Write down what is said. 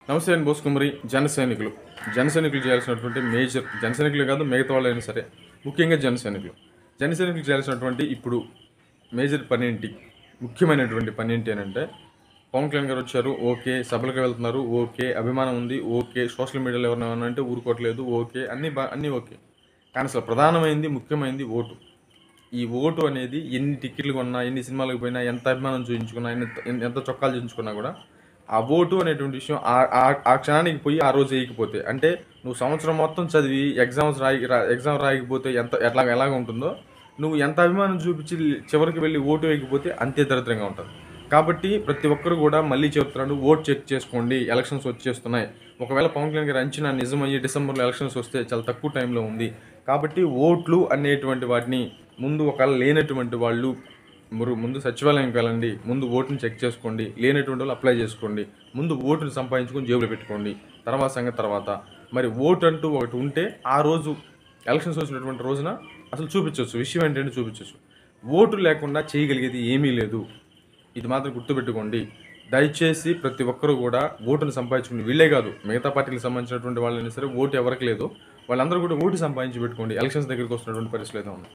నమస్తే అండి బోస్ కుమరి జన సైనికులు జన సైనికులు చేయాల్సినటువంటి మేజర్ జన సైనికులు కాదు మిగతా వాళ్ళైనా సరే ముఖ్యంగా జన సైనికులు జన సైనికులు చేయాల్సినటువంటి ఇప్పుడు మేజర్ పని ఏంటి ముఖ్యమైనటువంటి పని ఏంటి అని అంటే పవన్ కళ్యాణ్ గారు వచ్చారు ఓకే సభలకు వెళ్తున్నారు ఓకే అభిమానం ఉంది ఓకే సోషల్ మీడియాలో ఎవరైనా అంటే ఊరుకోవట్లేదు ఓకే అన్నీ బా అన్నీ ఓకే కానీ అసలు ప్రధానమైంది ముఖ్యమైనది ఓటు ఈ ఓటు అనేది ఎన్ని టికెట్లు కొన్నా ఎన్ని సినిమాలకు పోయినా ఎంత అభిమానం చూపించుకున్నా ఎన్ని ఎన్ని- ఎంత చొక్కాలు చూపించుకున్నా కూడా ఆ ఓటు అనేటువంటి విషయం ఆ- ఆ- ఆ క్షణానికి పోయి ఆ రోజు వేయకపోతే అంటే నువ్వు సంవత్సరం మొత్తం చదివి ఎగ్జామ్స్ రాయి రా- ఎగ్జామ్ రాయకపోతే ఎంత ఎట్లా ఎలాగ ఉంటుందో నువ్వు ఎంత అభిమానం చూపించి చివరికి వెళ్ళి ఓటు వేయకపోతే అంతే దరిద్రంగా ఉంటుంది కాబట్టి ప్రతి ఒక్కరు కూడా మళ్ళీ చెప్తున్నాడు ఓట్ చెక్ చేసుకోండి ఎలక్షన్స్ వచ్చేస్తున్నాయి ఒకవేళ పవన్ కళ్యాణ్ గారి అంచనా నిజమయ్యి డిసెంబర్లో ఎలక్షన్స్ వస్తే చాలా తక్కువ టైంలో ఉంది కాబట్టి ఓట్లు అనేటువంటి వాటిని ముందు ఒకవేళ లేనటువంటి వాళ్ళు మురు- ముందు సచివాలయంకి వెళ్ళండి ముందు ఓటుని చెక్ చేసుకోండి లేనటువంటి వాళ్ళు అప్లై చేసుకోండి ముందు ఓటుని సంపాదించుకొని జేబులో పెట్టుకోండి తర్వాత సంగతి తర్వాత మరి ఓటు అంటూ ఒకటి ఉంటే ఆ రోజు ఎలక్షన్స్ వచ్చినటువంటి రోజున అసలు చూపించవచ్చు విషయం ఏంటంటే చూపించవచ్చు ఓటు లేకుండా చేయగలిగేది ఏమీ లేదు ఇది మాత్రం గుర్తుపెట్టుకోండి దయచేసి ప్రతి ఒక్కరూ కూడా ఓటును సంపాదించుకుని వీళ్ళే కాదు మిగతా పార్టీలకు సంబంధించినటువంటి వాళ్ళైనా సరే ఓటు ఎవరికి లేదు వాళ్ళందరూ కూడా ఓటు సంపాదించి పెట్టుకోండి ఎలక్షన్స్ దగ్గరికి వస్తున్నటువంటి పరిస్థితి అయితే ఉంది